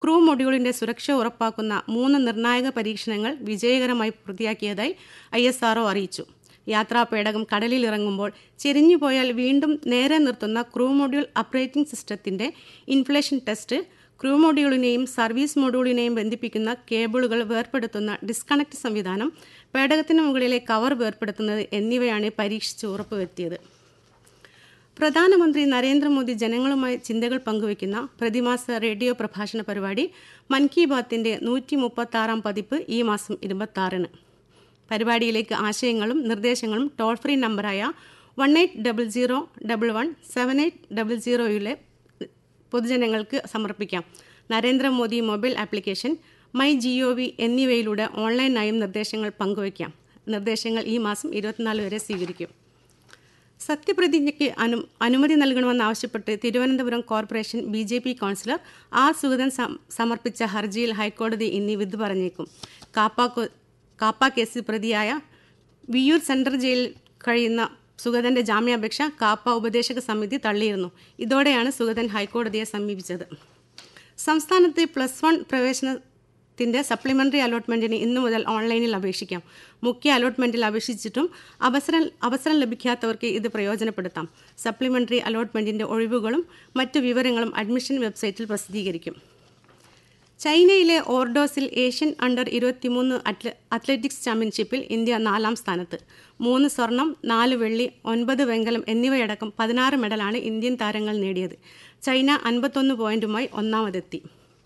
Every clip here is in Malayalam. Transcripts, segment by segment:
ക്രൂ മൊഡ്യൂളിന്റെ സുരക്ഷ ഉറപ്പാക്കുന്ന മൂന്ന് നിർണായക പരീക്ഷണങ്ങൾ വിജയകരമായി പൂർത്തിയാക്കിയതായി ഐ എസ് ആർഒ അറിയിച്ചു യാത്രാ പേടകം കടലിൽ ഇറങ്ങുമ്പോൾ ചെരിഞ്ഞു പോയാൽ വീണ്ടും നേരെ നിർത്തുന്ന ക്രൂ മൊഡ്യൂൾ ഓപ്പറേറ്റിംഗ് സിസ്റ്റത്തിന്റെ ഇൻഫ്ലേഷൻ ടെസ്റ്റ് ക്രൂ മൊഡ്യൂളിനെയും സർവീസ് മൊഡ്യൂളിനെയും ബന്ധിപ്പിക്കുന്ന കേബിളുകൾ വേർപെടുത്തുന്ന ഡിസ്കണക്ട് സംവിധാനം പേടകത്തിന് മുകളിലെ കവർ വേർപെടുത്തുന്നത് എന്നിവയാണ് പരീക്ഷിച്ച് ഉറപ്പുവരുത്തിയത് പ്രധാനമന്ത്രി നരേന്ദ്രമോദി ജനങ്ങളുമായി ചിന്തകൾ പങ്കുവയ്ക്കുന്ന പ്രതിമാസ റേഡിയോ പ്രഭാഷണ പരിപാടി മൻ കി ബാത്തിന്റെ നൂറ്റി മുപ്പത്തി ആറാം പതിപ്പ് ഈ മാസം ഇരുപത്തി ആറിന് പരിപാടിയിലേക്ക് ആശയങ്ങളും നിർദ്ദേശങ്ങളും ടോൾ ഫ്രീ നമ്പറായ one eight double zero double one seven eight double സീറോയിലെ പൊതുജനങ്ങൾക്ക് സമർപ്പിക്കാം Narendra Modi mobile application my G O V എന്നിവയിലൂടെ ഓൺലൈനായും നിർദ്ദേശങ്ങൾ പങ്കുവയ്ക്കാം നിർദ്ദേശങ്ങൾ ഈ മാസം ഇരുപത്തിനാല് വരെ സ്വീകരിക്കും സത്യപ്രതിജ്ഞയ്ക്ക് അനു അനുമതി നൽകണമെന്നാവശ്യപ്പെട്ട് Thiruvananthapuram corporation B J P councillor R Sugathan സമർപ്പിച്ച ഹർജിയിൽ ഹൈക്കോടതി ഇന്ന് വിധി പറഞ്ഞേക്കും കാപ്പ കാപ്പ കേസിൽ പ്രതിയായ വിയൂർ സെൻട്രൽ ജയിലിൽ കഴിയുന്ന സുഗതന്റെ ജാമ്യാപേക്ഷ കാപ്പ ഉപദേശക സമിതി തള്ളിയിരുന്നു ഇതോടെയാണ് സുഗതൻ ഹൈക്കോടതിയെ സമീപിച്ചത് സംസ്ഥാനത്തെ പ്ലസ് വൺ പ്രവേശനത്തിന്റെ സപ്ലിമെന്ററി അലോട്ട്മെന്റിന് ഇന്നു മുതൽ ഓൺലൈനിൽ അപേക്ഷിക്കാം മുഖ്യ അലോട്ട്മെന്റിൽ അപേക്ഷിച്ചിട്ടും അവസരം അവസരം ലഭിക്കാത്തവർക്ക് ഇത് പ്രയോജനപ്പെടുത്താം സപ്ലിമെന്ററി അലോട്ട്മെന്റിന്റെ ഒഴിവുകളും മറ്റു വിവരങ്ങളും അഡ്മിഷൻ വെബ്സൈറ്റിൽ പ്രസിദ്ധീകരിക്കും ചൈനയിലെ ഓർഡോസിൽ ഏഷ്യൻ അണ്ടർ ഇരുപത്തിമൂന്ന് അത്ല അത്ലറ്റിക്സ് ചാമ്പ്യൻഷിപ്പിൽ ഇന്ത്യ നാലാം സ്ഥാനത്ത് മൂന്ന് സ്വർണം നാല് വെള്ളി ഒൻപത് വെങ്കലം എന്നിവയടക്കം പതിനാറ് മെഡലാണ് ഇന്ത്യൻ താരങ്ങൾ നേടിയത് ചൈന അൻപത്തൊന്ന് പോയിന്റുമായി ഒന്നാമതെത്തി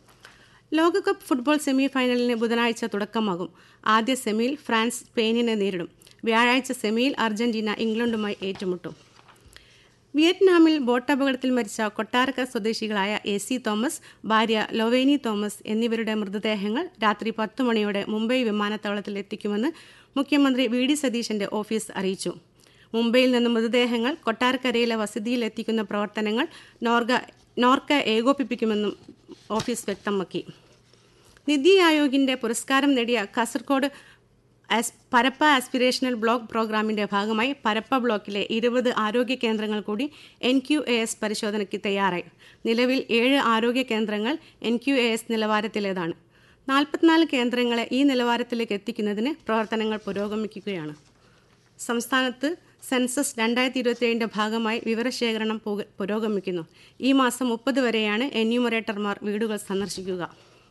ലോകകപ്പ് ഫുട്ബോൾ സെമി ഫൈനലിന് ബുധനാഴ്ച തുടക്കമാകും ആദ്യ സെമിയിൽ ഫ്രാൻസ് സ്പെയിനിനെ നേരിടും വ്യാഴാഴ്ച സെമിയിൽ അർജന്റീന ഇംഗ്ലണ്ടുമായി ഏറ്റുമുട്ടും വിയറ്റ്നാമിൽ ബോട്ടപകടത്തിൽ മരിച്ച കൊട്ടാരക്കര സ്വദേശികളായ എ സി തോമസ് ഭാര്യ ലൊവേനി തോമസ് എന്നിവരുടെ മൃതദേഹങ്ങൾ രാത്രി പത്ത് മണിയോടെ മുംബൈ വിമാനത്താവളത്തിൽ എത്തിക്കുമെന്ന് മുഖ്യമന്ത്രി വി ഡി സതീശന്റെ ഓഫീസ് അറിയിച്ചു മുംബൈയിൽ നിന്ന് മൃതദേഹങ്ങൾ കൊട്ടാരക്കരയിലെ വസതിയിൽ എത്തിക്കുന്ന പ്രവർത്തനങ്ങൾ നോർഗ നോർക്ക ഏകോപിപ്പിക്കുമെന്നും ഓഫീസ് വ്യക്തമാക്കി നിതി ആയോഗിന്റെ പുരസ്കാരം നേടിയ Kasaragod as Parappa aspirational block പ്രോഗ്രാമിന്റെ ഭാഗമായി പരപ്പ ബ്ലോക്കിലെ ഇരുപത് ആരോഗ്യ കേന്ദ്രങ്ങൾ കൂടി എൻ ക്യു എ എസ് പരിശോധനയ്ക്ക് തയ്യാറായി നിലവിൽ ഏഴ് ആരോഗ്യ കേന്ദ്രങ്ങൾ എൻ ക്യു എ എസ് നിലവാരത്തിലേതാണ് നാൽപ്പത്തിനാല് കേന്ദ്രങ്ങളെ ഈ നിലവാരത്തിലേക്ക് എത്തിക്കുന്നതിന് പ്രവർത്തനങ്ങൾ പുരോഗമിക്കുകയാണ് സംസ്ഥാനത്ത് സെൻസസ് രണ്ടായിരത്തി ഇരുപത്തിയേഴിൻ്റെ ഭാഗമായി വിവരശേഖരണം പുരോഗമിക്കുന്നു ഈ മാസം മുപ്പത് വരെയാണ് എന്യൂമറേറ്റർമാർ വീടുകൾ സന്ദർശിക്കുക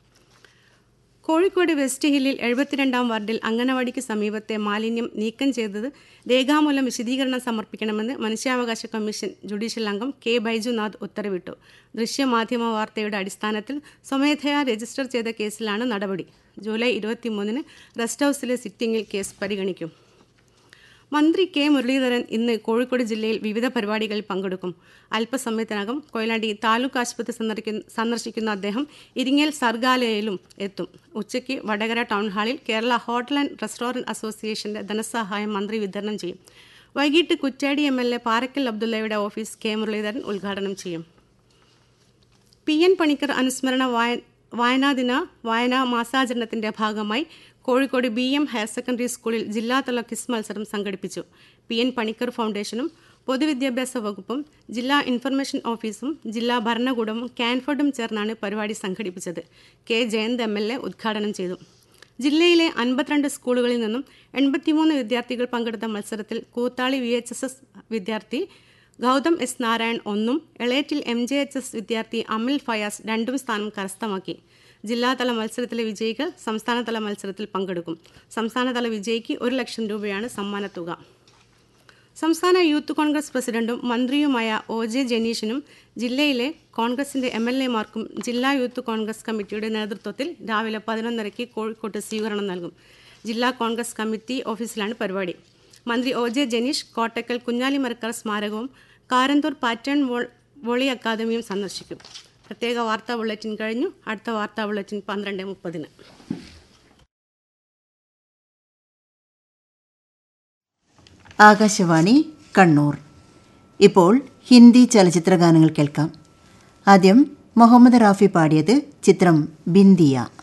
കോഴിക്കോട് വെസ്റ്റ് ഹില്ലിൽ എഴുപത്തിരണ്ടാം വാർഡിൽ അംഗനവാടിക്ക് സമീപത്തെ മാലിന്യം നീക്കം ചെയ്തത് രേഖാമൂലം വിശദീകരണം സമർപ്പിക്കണമെന്ന് മനുഷ്യാവകാശ കമ്മീഷൻ ജുഡീഷ്യൽ അംഗം കെ ബൈജുനാഥ് ഉത്തരവിട്ടു ദൃശ്യമാധ്യമ വാർത്തയുടെ അടിസ്ഥാനത്തിൽ സ്വമേധയാ രജിസ്റ്റർ ചെയ്ത കേസിലാണ് നടപടി ജൂലൈ ഇരുപത്തിമൂന്നിന് റെസ്റ്റ് ഹൌസിലെ സിറ്റിംഗിൽ കേസ് പരിഗണിക്കും മന്ത്രി കെ മുരളീധരൻ ഇന്ന് കോഴിക്കോട് ജില്ലയിൽ വിവിധ പരിപാടികളിൽ പങ്കെടുക്കും അല്പസമയത്തിനകം കൊയിലാണ്ടി താലൂക്ക് ആശുപത്രി സന്ദർശിക്കുന്ന അദ്ദേഹം ഇരിങ്ങൽ സർഗാലയയിലും എത്തും ഉച്ചയ്ക്ക് വടകര ടൗൺ ഹാളിൽ കേരള ഹോട്ടൽ ആൻഡ് റെസ്റ്റോറന്റ് അസോസിയേഷന്റെ ധനസഹായം മന്ത്രി വിതരണം ചെയ്യും വൈകിട്ട് Kuttiadi M L A Parakkal അബ്ദുള്ളയുടെ ഓഫീസ് കെ മുരളീധരൻ ഉദ്ഘാടനം ചെയ്യും പി എൻ പണിക്കർ അനുസ്മരണ വായ വായനാദിന വായനാ മാസാചരണത്തിന്റെ ഭാഗമായി Kozhikode B M higher secondary സ്കൂളിൽ ജില്ലാതല ക്വിസ് മത്സരം സംഘടിപ്പിച്ചു പി എൻ പണിക്കർ ഫൗണ്ടേഷനും പൊതുവിദ്യാഭ്യാസ വകുപ്പും ജില്ലാ ഇൻഫർമേഷൻ ഓഫീസും ജില്ലാ ഭരണകൂടവും കാൻഫോർഡും ചേർന്നാണ് പരിപാടി സംഘടിപ്പിച്ചത് K Jayanth M L A ഉദ്ഘാടനം ചെയ്തു ജില്ലയിലെ അൻപത്തിരണ്ട് സ്കൂളുകളിൽ നിന്നും എൺപത്തിമൂന്ന് വിദ്യാർത്ഥികൾ പങ്കെടുത്ത മത്സരത്തിൽ Koothali V H S S വിദ്യാർത്ഥി ഗൗതം എസ് നാരായൺ ഒന്നും Elettil M J H S വിദ്യാർത്ഥി അമിൽ ഫയാസ് രണ്ടും സ്ഥാനം കരസ്ഥമാക്കി ജില്ലാതല മത്സരത്തിലെ വിജയികൾ സംസ്ഥാനതല മത്സരത്തിൽ പങ്കെടുക്കും സംസ്ഥാനതല വിജയിക്ക് ഒരു ലക്ഷം രൂപയാണ് സമ്മാനത്തുക സംസ്ഥാന യൂത്ത് കോൺഗ്രസ് പ്രസിഡന്റും മന്ത്രിയുമായ ഒ ജെ ജനീഷിനും ജില്ലയിലെ കോൺഗ്രസിന്റെ എം എൽ എമാർക്കും ജില്ലാ യൂത്ത് കോൺഗ്രസ് കമ്മിറ്റിയുടെ നേതൃത്വത്തിൽ രാവിലെ പതിനൊന്നരയ്ക്ക് കോഴിക്കോട്ട് സ്വീകരണം നൽകും ജില്ലാ കോൺഗ്രസ് കമ്മിറ്റി ഓഫീസിലാണ് പരിപാടി മന്ത്രി ഒ ജെ ജനീഷ് കോട്ടക്കൽ കുഞ്ഞാലിമരക്കാർ സ്മാരകവും കാരന്തൂർ പാറ്റേൺ വോൾ വോളി അക്കാദമിയും സന്ദർശിക്കും പ്രത്യേക വാർത്താ ബുള്ളറ്റിൻ കഴിഞ്ഞു അടുത്ത വാർത്താ ബുള്ളറ്റിൻ പന്ത്രണ്ട് മുപ്പതിന് ആകാശവാണി കണ്ണൂർ ഇപ്പോൾ ഹിന്ദി ചലച്ചിത്ര ഗാനങ്ങൾ കേൾക്കാം ആദ്യം മുഹമ്മദ് റാഫി പാടിയത് ചിത്രം ബിന്ദിയ